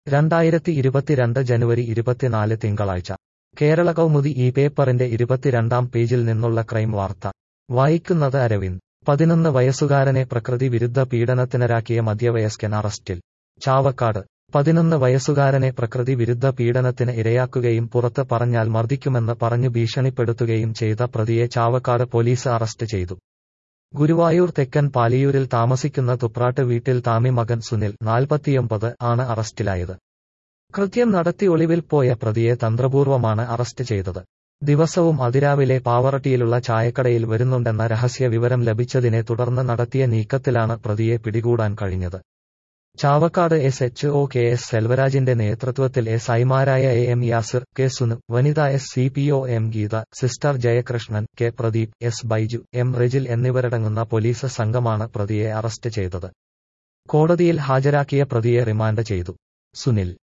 രണ്ടായിരത്തി ഇരുപത്തിരണ്ട് ജനുവരി ഇരുപത്തിനാല് തിങ്കളാഴ്ച കേരള കൗമുദി ഈ പേപ്പറിന്റെ ഇരുപത്തിരണ്ടാം പേജിൽ നിന്നുള്ള ക്രൈം വാർത്ത വായിക്കുന്നത് അരവിന്ദ് പതിനൊന്ന് വയസ്സുകാരനെ പ്രകൃതി വിരുദ്ധ പീഡനത്തിനിരാക്കിയ മധ്യവയസ്കൻ അറസ്റ്റിൽ ചാവക്കാട് പതിനൊന്ന് വയസ്സുകാരനെ പ്രകൃതി വിരുദ്ധ പീഡനത്തിന് ഇരയാക്കുകയും പുറത്ത് പറഞ്ഞാൽ മർദ്ദിക്കുമെന്ന് പറഞ്ഞു ഭീഷണിപ്പെടുത്തുകയും ചെയ്ത പ്രതിയെ ചാവക്കാട് പോലീസ് അറസ്റ്റ് ചെയ്തു ഗുരുവായൂർ തെക്കൻ പാലിയൂരിൽ താമസിക്കുന്ന തുപ്രാട്ട് വീട്ടിൽ താമി മകൻ സുനിൽ നാൽപ്പത്തിയൊമ്പത് ആണ് അറസ്റ്റിലായത് കൃത്യം നടത്തി ഒളിവിൽ പോയ പ്രതിയെ തന്ത്രപൂർവ്വമാണ് അറസ്റ്റ് ചെയ്തത് ദിവസവും അതിരാവിലെ പാവറട്ടിയിലുള്ള ചായക്കടയിൽ വരുന്നുണ്ടെന്ന രഹസ്യ വിവരം ലഭിച്ചതിനെ തുടർന്ന് നടത്തിയ നീക്കത്തിലാണ് പ്രതിയെ പിടികൂടാൻ കഴിഞ്ഞത് Chavakkad S H O K S സെൽവരാജിന്റെ നേതൃത്വത്തിൽ എസ് ഐമാരായ A M Yasir K Sunu വനിത S C P O M Geetha sister Jayakrishnan K Pradeep S Baiju M Rejil എന്നിവരടങ്ങുന്ന പോലീസ് സംഘമാണ് പ്രതിയെ അറസ്റ്റ് ചെയ്തത് കോടതിയിൽ ഹാജരാക്കിയ പ്രതിയെ റിമാൻഡ് ചെയ്തു സുനിൽ